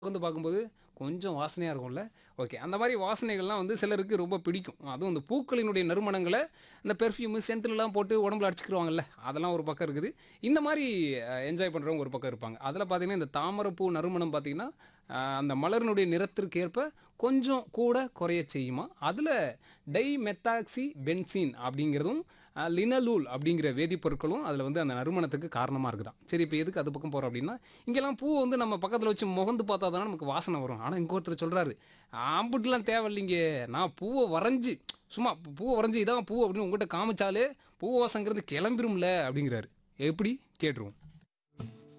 வந்து பார்க்கும்போது கொஞ்சம் வாசனையாக இருக்கும்ல ஓகே அந்த மாதிரி வாசனைகள்லாம் வந்து சிலருக்கு ரொம்ப பிடிக்கும் அதுவும் இந்த பூக்களினுடைய நறுமணங்களை இந்த பெர்ஃப்யூமு சென்ட்லலாம் போட்டு உடம்புல அடிச்சுக்கிருவாங்கல்ல அதெல்லாம் ஒரு பக்கம் இருக்குது இந்த மாதிரி என்ஜாய் பண்ணுறவங்க ஒரு பக்கம் இருப்பாங்க அதில் பார்த்தீங்கன்னா இந்த தாமரைப்பூ நறுமணம் பார்த்தீங்கன்னா அஹ், அந்த மலரினுடைய நிறத்திற்கு ஏற்ப கொஞ்சம் கூட குறைய செய்யுமா அதில் டை மெத்தாக்சி பென்சீன் அப்படிங்கிறதும் அஹ், லினலூல் அப்படிங்கிற வேதிப்பொருட்களும் அதில் வந்து அந்த நறுமணத்துக்கு காரணமாக இருக்குதாம் சரி இப்போ எதுக்கு அது பக்கம் போகிறோம் அப்படின்னா இங்கெல்லாம் பூ வந்து நம்ம பக்கத்தில் வச்சு முகந்து பார்த்தா தானே நமக்கு வாசனை வரும் ஆனால் இங்கே ஒருத்தர் சொல்கிறாரு ஆம்புட்டுலாம் தேவையில்லைங்க நான் பூவை வரைஞ்சி சும்மா பூ- பூவை வரைஞ்சி இதான் பூ அப்படின்னு உங்கள்கிட்ட காமிச்சாலே பூ வாசங்கிறது கிளம்பிரும்ல அப்படிங்கிறாரு எப்படி கேட்டுருவோம்